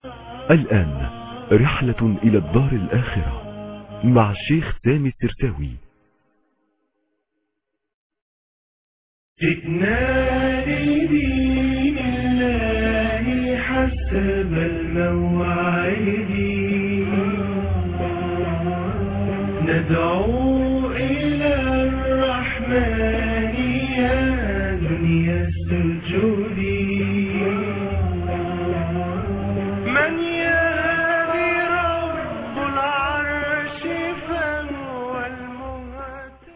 الآن رحلة إلى الدار الآخرة مع الشيخ سامي السرساوي جئنا لدين الله حسب الموعد ندعو إلى الرحمن يا دنيا السجود من يهدي رب العرش فهو المهتد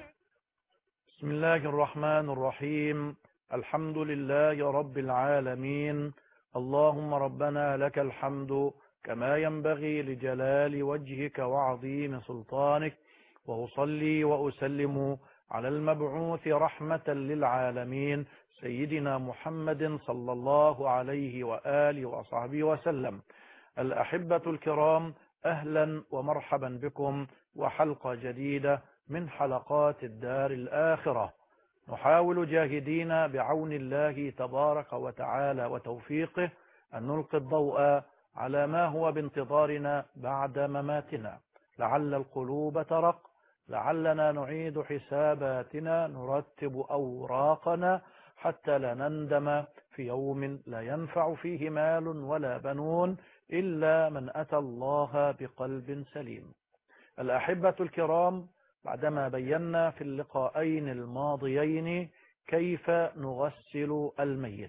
بسم الله الرحمن الرحيم الحمد لله رب العالمين اللهم ربنا لك الحمد كما ينبغي لجلال وجهك وعظيم سلطانك وأصلي وأسلم على المبعوث رحمة للعالمين سيدنا محمد صلى الله عليه وآله وصحبه وسلم الأحبة الكرام أهلا ومرحبا بكم وحلقة جديدة من حلقات الدار الآخرة نحاول جاهدين بعون الله تبارك وتعالى وتوفيقه أن نلقي الضوء على ما هو بانتظارنا بعد مماتنا لعل القلوب ترق لعلنا نعيد حساباتنا نرتب أوراقنا حتى لا نندم في يوم لا ينفع فيه مال ولا بنون إلا من أتى الله بقلب سليم الأحبة الكرام بعدما بينا في اللقاءين الماضيين كيف نغسل الميت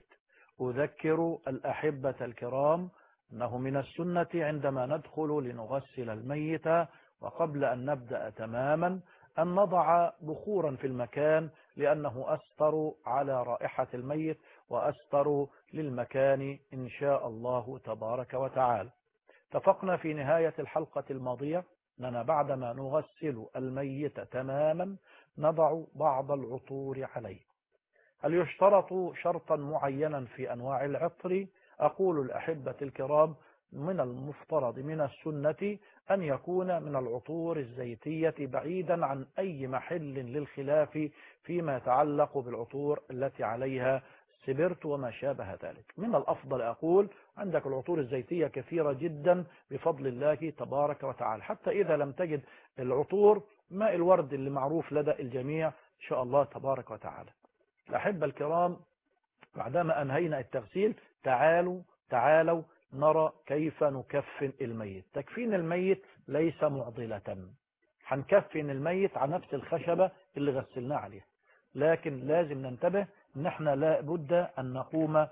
أذكر الأحبة الكرام أنه من السنة عندما ندخل لنغسل الميت وقبل أن نبدأ تماما أن نضع بخورا في المكان لأنه أستر على رائحة الميت وأستر للمكان إن شاء الله تبارك وتعالى اتفقنا في نهاية الحلقة الماضية أننا بعدما نغسل الميت تماما نضع بعض العطور عليه هل يشترط شرطا معينا في أنواع العطر أقول الأحبة الكرام من المفترض من السنة أن يكون من العطور الزيتية بعيدا عن أي محل للخلاف فيما يتعلق بالعطور التي عليها سبرت وما شابه ذلك من الأفضل أقول عندك العطور الزيتية كثيرة جدا بفضل الله تبارك وتعالى حتى إذا لم تجد العطور ماء الورد اللي معروف لدى الجميع إن شاء الله تبارك وتعالى الأحبة الكرام بعدما أنهينا التغسيل تعالوا تعالوا نرى كيف نكفن الميت تكفين الميت ليس معضلة هنكفن الميت على نفس الخشبة اللي غسلناه عليها لكن لازم ننتبه ان احنا لا بد ان نقوم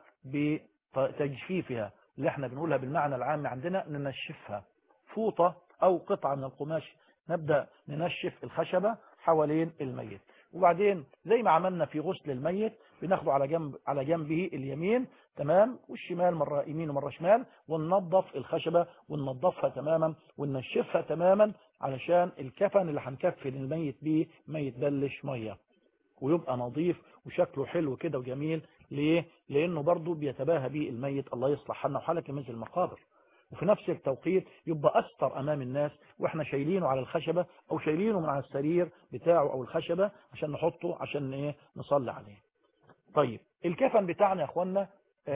بتجفيفها اللي احنا بنقولها بالمعنى العام عندنا ننشفها فوطة او قطعة من القماش نبدأ ننشف الخشبة حوالين الميت وبعدين زي ما عملنا في غسل الميت بناخده على جنب على جنبه اليمين تمام والشمال مرة يمين ومرة شمال وننظف الخشبة وننظفها تماما وننشفها تماما علشان الكفن اللي هنكفن الميت بيه ما يتبلش ميه ويبقى نظيف وشكله حلو كده وجميل ليه لانه برضه بيتباهى به الميت الله يصلح حالنا وحالك مثل المقابر وفي نفس التوقيت يبقى أستر أمام الناس وإحنا شايلينه على الخشبة أو شايلينه من على السرير بتاعه أو الخشبة عشان نحطه عشان إيه نصلي عليه طيب الكفن بتاعنا يا أخوانا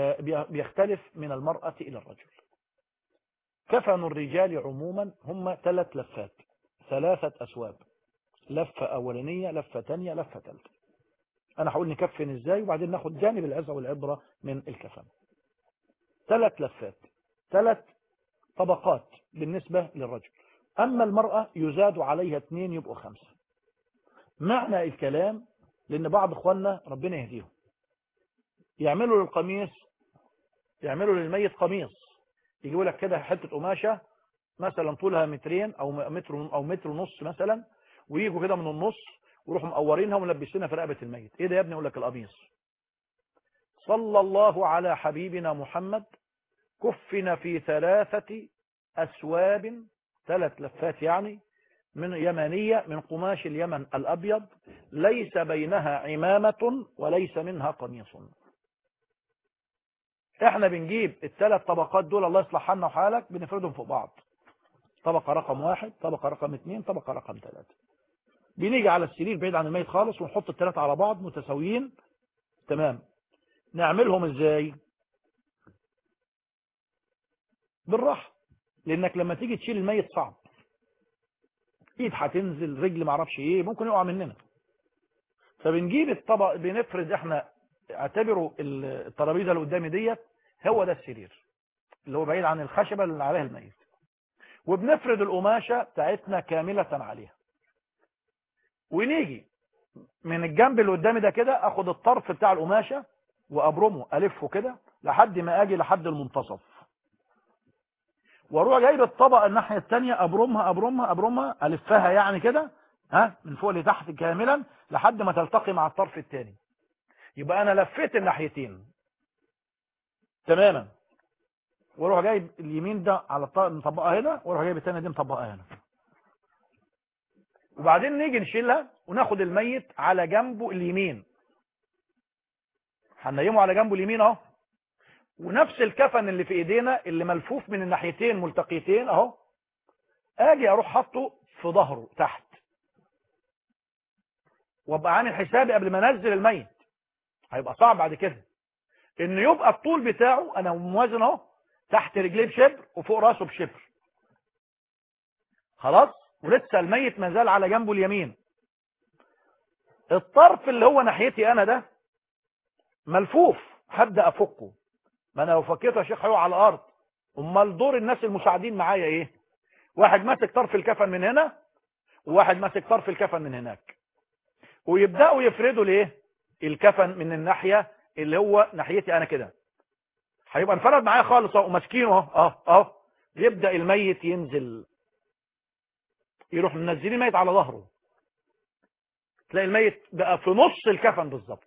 بيختلف من المرأة إلى الرجل كفن الرجال عموما هم ثلاث لفات ثلاثة أسواب لفة أولانية لفة تانية لفة ثالثة أنا هقول نكفن إزاي وبعدين ناخد جانب العزة والعبرة من الكفن ثلاث لفات ثلاث طبقات بالنسبة للرجل أما المرأة يزاد عليها اثنين يبقوا خمسة معنى الكلام لأن بعض أخواننا ربنا يهديهم يعملوا للقميص يعملوا للميت قميص يجيبوا لك كده حتة قماشة مثلا طولها مترين أو متر أو متر ونص مثلا ويجوا كده من النص ويروحوا مقورينها وملبسينها في رقبة الميت ايه ده يا ابني يقول لك القميص صلى الله على حبيبنا محمد كفن في ثلاثة أسواب ثلاث لفات يعني من يمانية من قماش اليمن الأبيض ليس بينها عمامة وليس منها قميص احنا بنجيب الثلاث طبقات دول الله يصلح حالنا وحالك بنفردهم فوق بعض طبقة رقم واحد طبقة رقم اثنين طبقة رقم ثلاثة بنيجي على السرير بعيد عن الميت خالص ونحط الثلاثة على بعض متساويين تمام نعملهم ازاي بالراحه لانك لما تيجي تشيل الميت صعب ايد هتنزل رجل معرفش ايه ممكن يقع مننا فبنجيب الطبق بنفرد احنا اعتبروا الترابيزه اللي قدامي ديت هو ده السرير اللي هو بعيد عن الخشبه اللي عليها الميت وبنفرد القماشه بتاعتنا كامله عليها ونيجي من الجنب اللي قدامي ده كده اخد الطرف بتاع القماشه وابرمه الفه كده لحد ما اجي لحد المنتصف واروح جايب الطبقه الناحيه الثانيه ابرمها ابرمها ابرمها الفها يعني كده ها من فوق لتحت كاملا لحد ما تلتقي مع الطرف الثاني يبقى انا لفيت الناحيتين تماما واروح جايب اليمين ده على الطبقه مطبقها هنا واروح جايب الثانيه دي مطبقها هنا وبعدين نيجي نشيلها وناخد الميت على جنبه اليمين هنيمه على جنبه اليمين اهو ونفس الكفن اللي في ايدينا اللي ملفوف من الناحيتين ملتقيتين اهو اجي اروح حاطه في ظهره تحت وابقى عامل حسابي قبل ما انزل الميت هيبقى صعب بعد كده انه يبقى الطول بتاعه انا موازن اهو تحت رجليه بشبر وفوق راسه بشبر خلاص ولسه الميت ما زال على جنبه اليمين الطرف اللي هو ناحيتي انا ده ملفوف هبدا افكه ما انا لو فكيته يا شيخ هيقع على الارض امال دور الناس المساعدين معايا ايه واحد ماسك طرف الكفن من هنا وواحد ماسك طرف الكفن من هناك ويبداوا يفردوا ليه الكفن من الناحيه اللي هو ناحيتي انا كده هيبقى انفرد معايا خالص اهو وماسكينه اهو اهو اهو يبدا الميت ينزل يروح منزلين الميت على ظهره تلاقي الميت بقى في نص الكفن بالظبط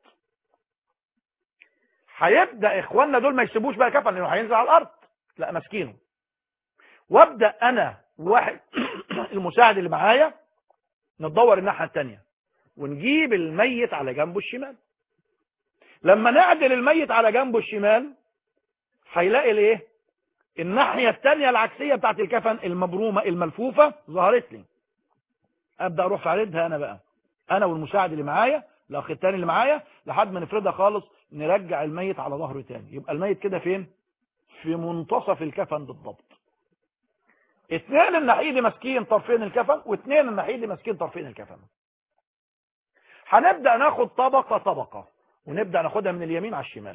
هيبدا اخواننا دول ما يسيبوش بقى كفن لانه هينزل على الارض لا ماسكينه وابدا انا واحد المساعد اللي معايا ندور الناحيه الثانيه ونجيب الميت على جنبه الشمال لما نعدل الميت على جنبه الشمال هيلاقي الايه الناحيه الثانيه العكسيه بتاعت الكفن المبرومه الملفوفه ظهرت لي ابدا اروح فاردها انا بقى انا والمساعد اللي معايا الاخ الثاني اللي معايا لحد ما نفردها خالص نرجع الميت على ظهره تاني يبقى الميت كده فين في منتصف الكفن بالضبط اثنين الناحيه دي ماسكين طرفين الكفن واثنين الناحيه دي ماسكين طرفين الكفن هنبدا ناخد طبقه طبقه ونبدا ناخدها من اليمين على الشمال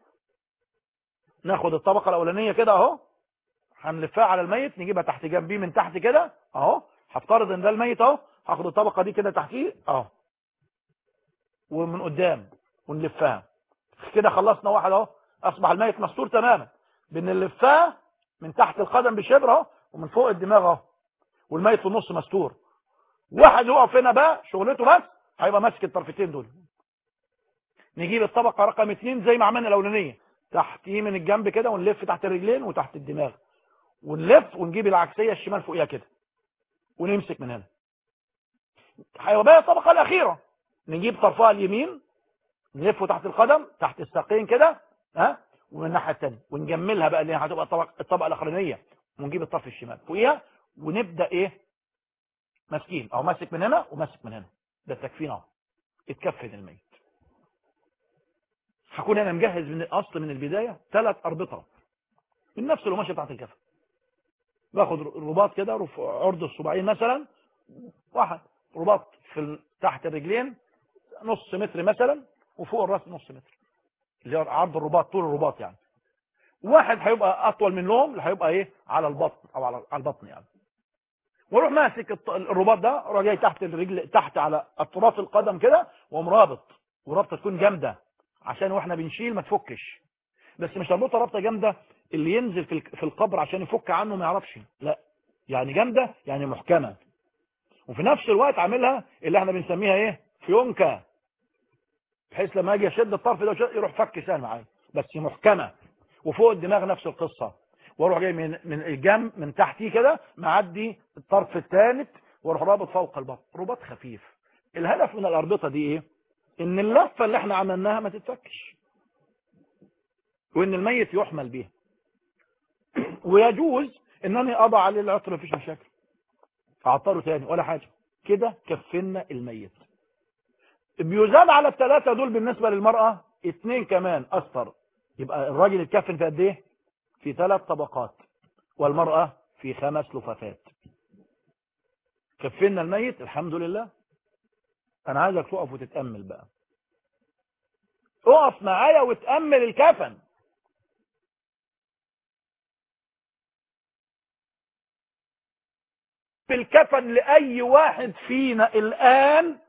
ناخد الطبقه الاولانيه كده اهو هنلفها على الميت نجيبها تحت جنبيه من تحت كده اهو هفترض ان ده الميت اهو هاخد الطبقه دي كده تحتيه اهو ومن قدام ونلفها كده خلصنا واحد اهو اصبح الميت مستور تماما بنلفها من تحت القدم بشبر اهو ومن فوق الدماغ اهو والميت في النص مستور واحد يقف هنا بقى شغلته بس هيبقى ماسك الطرفتين دول نجيب الطبقه رقم اتنين زي ما عملنا الاولانيه تحتيه من الجنب كده ونلف تحت الرجلين وتحت الدماغ ونلف ونجيب العكسيه الشمال فوقيها كده ونمسك من هنا هيبقى بقى الطبقه الاخيره نجيب طرفها اليمين نلفه تحت القدم تحت الساقين كده ها ومن الناحيه الثانيه ونجملها بقى اللي هي هتبقى الطبقه الطبقه الاخرانيه ونجيب الطرف الشمال فوقيها ونبدا ايه ماسكين او ماسك من هنا وماسك من هنا ده التكفين اهو اتكفن الميت هكون انا مجهز من الاصل من البدايه ثلاث اربطه من نفس القماشه بتاعت الكفن باخد رباط كده رف- عرض الصباعين مثلا واحد رباط في ال- تحت الرجلين نص متر مثلا وفوق الراس نص متر اللي هو عرض الرباط طول الرباط يعني واحد هيبقى اطول منهم اللي هيبقى ايه على البطن او على على البطن يعني واروح ماسك الط- الرباط ده اروح جاي تحت الرجل تحت على اطراف القدم كده واقوم رابط ورابطه تكون جامده عشان واحنا بنشيل ما تفكش بس مش هنربطها رابطه جامده اللي ينزل في الك- في القبر عشان يفك عنه ما يعرفش لا يعني جامده يعني محكمه وفي نفس الوقت عاملها اللي احنا بنسميها ايه فيونكه بحيث لما اجي اشد الطرف ده وشد- يروح فك سهل معايا بس محكمه وفوق الدماغ نفس القصه واروح جاي من من الجنب من تحتيه كده معدي الطرف الثالث واروح رابط فوق البطن رباط خفيف الهدف من الاربطه دي ايه ان اللفه اللي احنا عملناها ما تتفكش وان الميت يحمل بيها ويجوز انني اضع عليه العطر مفيش مشاكل اعطره تاني ولا حاجه كده كفنا الميت بيزاد على الثلاثه دول بالنسبه للمراه اثنين كمان اثر يبقى الراجل اتكفن في قد ايه في ثلاث طبقات والمرأة في خمس لفافات كفنا الميت الحمد لله انا عايزك تقف وتتأمل بقى اقف معايا وتأمل الكفن بالكفن لأي واحد فينا الآن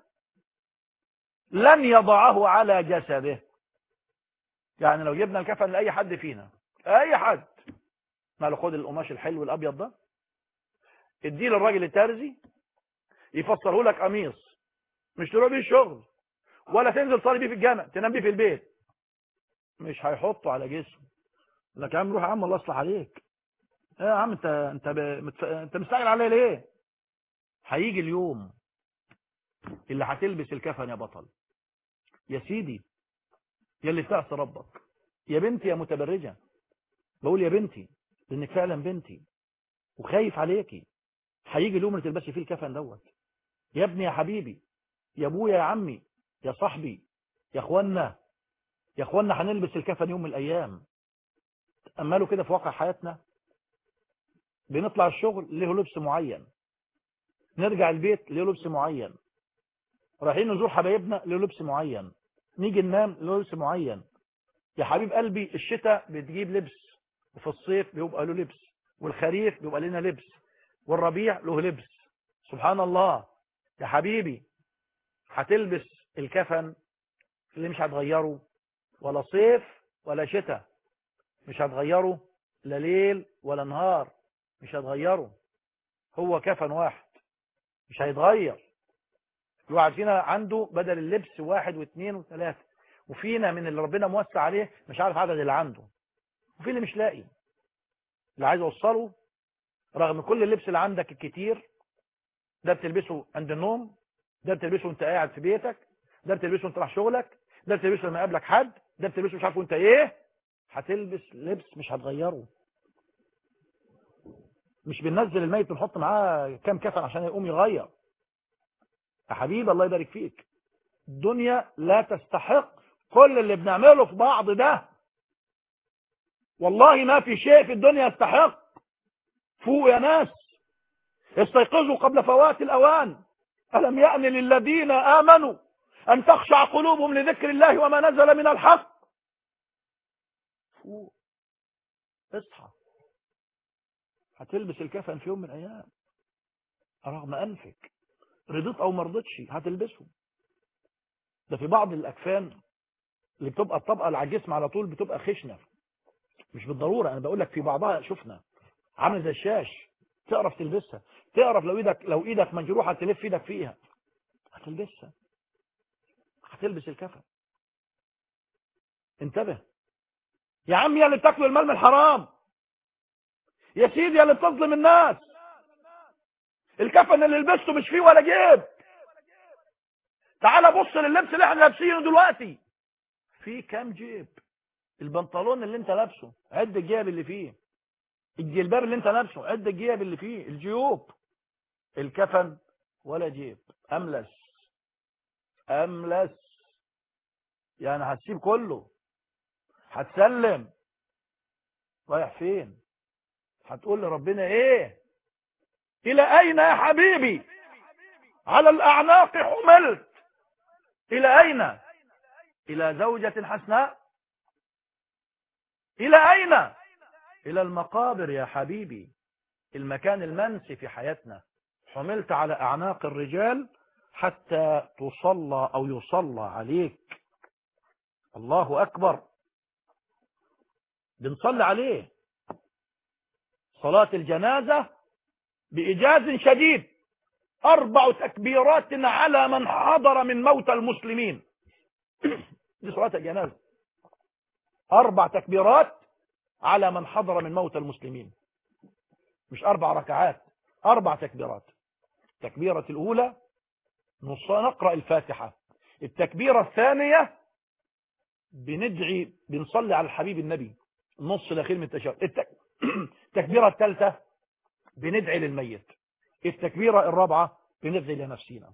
لن يضعه على جسده يعني لو جبنا الكفن لأي حد فينا أي حد ما له خد القماش الحلو الأبيض ده اديه للراجل الترزي يفسره لك قميص مش تروح بيه الشغل ولا تنزل تصلي بيه في الجامع تنام بيه في البيت مش هيحطه على جسمه لك يا عم روح يا عم الله يصلح عليك ايه يا عم انت انت ب... متف... انت مستعجل عليا ليه هيجي اليوم اللي هتلبس الكفن يا بطل يا سيدي يا اللي تعصي ربك يا بنتي يا متبرجة بقول يا بنتي لانك فعلا بنتي وخايف عليكي هيجي اليوم اللي تلبسي فيه الكفن دوت يا ابني يا حبيبي يا ابويا يا عمي يا صاحبي يا اخوانا يا اخوانا هنلبس الكفن يوم من الايام تأملوا كده في واقع حياتنا بنطلع الشغل له لبس معين نرجع البيت له لبس معين رايحين نزور حبايبنا له لبس معين نيجي ننام له لبس معين يا حبيب قلبي الشتاء بتجيب لبس وفي الصيف بيبقى له لبس والخريف بيبقى لنا لبس والربيع له لبس سبحان الله يا حبيبي هتلبس الكفن اللي مش هتغيره ولا صيف ولا شتاء مش هتغيره لا ليل ولا نهار مش هتغيره هو كفن واحد مش هيتغير الواحد فينا عنده بدل اللبس واحد واثنين وثلاثة وفينا من اللي ربنا موسع عليه مش عارف عدد اللي عنده وفي اللي مش لاقي اللي عايز اوصله رغم كل اللبس اللي عندك الكتير ده بتلبسه عند النوم ده بتلبسه وانت قاعد في بيتك ده بتلبسه وانت رايح شغلك ده بتلبسه لما يقابلك حد ده بتلبسه مش عارف وانت ايه هتلبس لبس مش هتغيره مش بننزل الميت ونحط معاه كام كفن عشان يقوم يغير يا حبيبي الله يبارك فيك الدنيا لا تستحق كل اللي بنعمله في بعض ده والله ما في شيء في الدنيا يستحق فوق يا ناس استيقظوا قبل فوات الأوان ألم يأن للذين آمنوا أن تخشع قلوبهم لذكر الله وما نزل من الحق فوق اصحى هتلبس الكفن في يوم من الأيام رغم أنفك رضيت أو مرضتش هتلبسه ده في بعض الأكفان اللي بتبقى الطبقة اللي على الجسم على طول بتبقى خشنة مش بالضرورة أنا بقول لك في بعضها شفنا عامل زي الشاش تعرف تلبسها تعرف لو ايدك لو ايدك مجروحة تلف ايدك فيها هتلبسها هتلبس الكفن انتبه يا عم يا اللي بتاكل المال من الحرام يا سيدي يا اللي بتظلم الناس الكفن اللي لبسته مش فيه ولا جيب تعال بص لللبس اللي احنا لابسينه دلوقتي فيه كام جيب البنطلون اللي انت لابسه عد الجيب اللي فيه الجلباب اللي انت لابسه عد الجيب اللي فيه الجيوب الكفن ولا جيب املس املس يعني هتسيب كله هتسلم رايح فين هتقول لربنا ايه الى اين يا حبيبي على الاعناق حملت الى اين الى زوجة حسناء الى اين الى المقابر يا حبيبي المكان المنسي في حياتنا حملت على اعناق الرجال حتى تصلى او يصلى عليك الله اكبر بنصلي عليه صلاة الجنازة بإجاز شديد أربع تكبيرات على من حضر من موت المسلمين دي صلاة الجنازة أربع تكبيرات على من حضر من موت المسلمين مش أربع ركعات أربع تكبيرات التكبيرة الأولى نقرأ الفاتحة التكبيرة الثانية بندعي بنصلي على الحبيب النبي النص الأخير من التشهد التك... التكبيرة الثالثة بندعي للميت التكبيرة الرابعة بندعي لنفسنا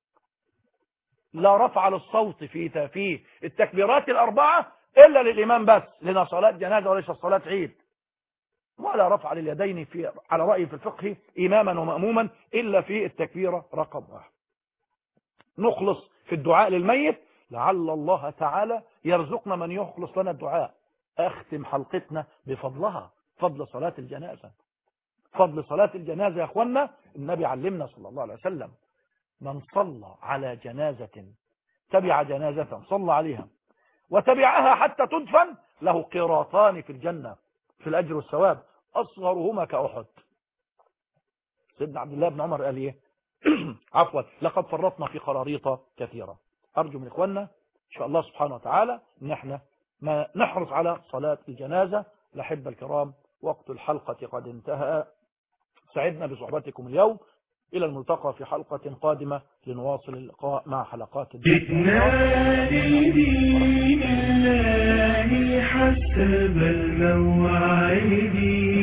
لا رفع للصوت في في التكبيرات الأربعة إلا للإمام بس لنا صلاة جنازة وليس صلاة عيد ولا رفع لليدين في على رأي في الفقه إماما ومأموما إلا في التكبيرة رقم واحد نخلص في الدعاء للميت لعل الله تعالى يرزقنا من يخلص لنا الدعاء أختم حلقتنا بفضلها فضل صلاة الجنازة فضل صلاة الجنازة يا أخوانا النبي علمنا صلى الله عليه وسلم من صلى على جنازة تبع جنازة صلى عليها وتبعها حتى تدفن له قيراطان في الجنة في الأجر والثواب أصغرهما كأحد سيدنا عبد الله بن عمر قال ايه عفوا لقد فرطنا في قراريط كثيرة أرجو من إخواننا إن شاء الله سبحانه وتعالى إن احنا ما نحرص على صلاة الجنازة الأحبة الكرام وقت الحلقة قد انتهى سعدنا بصحبتكم اليوم إلى الملتقى في حلقة قادمة لنواصل اللقاء مع حلقات الدين جئنا لدين الله حسب الموعد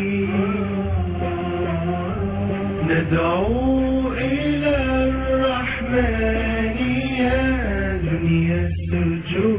ندعو إلى الرحمن يا دنيا السجود